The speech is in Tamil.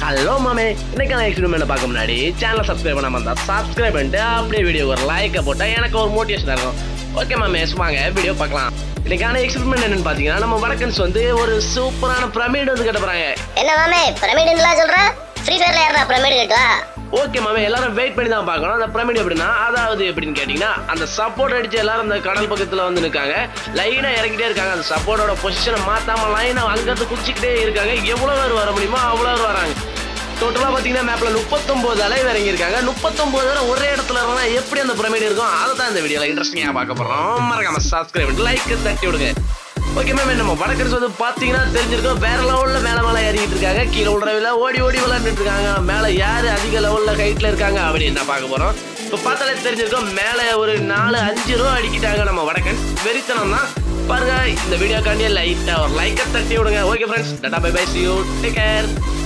ஹலோ மாமே இன்னைக்கான எக்ஸ்பெரிமெண்ட் பார்க்க முன்னாடி சேனலை சப்ஸ்கிரைப் பண்ணாம இருந்தா சப்ஸ்கிரைப் பண்ணிட்டு அப்படியே வீடியோ ஒரு லைக்கை போட்டால் எனக்கு ஒரு மோட்டிவேஷன் இருக்கும் ஓகே மாமே சும்மாங்க வீடியோ பார்க்கலாம் இன்னைக்கான எக்ஸ்பெரிமெண்ட் என்னன்னு பார்த்தீங்கன்னா நம்ம வடக்கன்ஸ் வந்து ஒரு சூப்பரான பிரமிட் வந்து கட்ட போறாங்க என்ன மாமே பிரமிடுலாம் சொல்ற ஃப்ரீ ஃபயர்ல யாரா பிரமிடு கட்டுவா ஓகே மாமே எல்லாரும் வெயிட் பண்ணி தான் பார்க்கணும் அந்த பிரமிட் எப்படின்னா அதாவது எப்படின்னு கேட்டிங்கன்னா அந்த சப்போர்ட் அடிச்சு எல்லாரும் அந்த கடல் பக்கத்தில் வந்து நிற்காங்க லைனாக இறக்கிட்டே இருக்காங்க அந்த சப்போர்ட்டோட பொசிஷனை மாற்றாம லைனாக அங்கேருந்து குச்சிக்கிட்டே இருக்காங்க எவ்வளோ பேர் வர முடியுமோ அவ்வளோ பேர் வராங்க டோட்டலாக பார்த்தீங்கன்னா மேப்பில் முப்பத்தொம்போது அலைவு இறங்கியிருக்காங்க முப்பத்தொம்போது வரை ஒரே இடத்துல இருந்தால் எப்படி அந்த பிரமிட் இருக்கும் அதை தான் இந்த வீடியோவில் இன்ட்ரெஸ்டிங்காக பார்க்க போகிறோம் மறக்காம சப்ஸ்கிரைப் பண்ணி லைக் தட்டி விடுங்க ஓகே மேம் நம்ம வடக்கன்ஸ் வந்து பார்த்தீங்கன்னா தெரிஞ்சிருக்கோம் வேற லெவலில் மேலே மேலே ஏறிக்கிட்டு இருக்காங்க கீழே விடுறவில ஓடி ஓடி விளையாண்டுட்டு இருக்காங்க மேலே யார் அதிக லெவலில் ஹைட்டில் இருக்காங்க அப்படின்னு நான் பார்க்க போகிறோம் இப்போ பார்த்தாலே தெரிஞ்சிருக்கோம் மேலே ஒரு நாலு அஞ்சு ரூபா அடிக்கிட்டாங்க நம்ம வடக்கன் வெறித்தனம் தான் பாருங்க இந்த வீடியோக்காண்டியே லைட்டாக ஒரு லைக்கை தட்டி விடுங்க ஓகே ஃப்ரெண்ட்ஸ் டாடா bye bye see you take care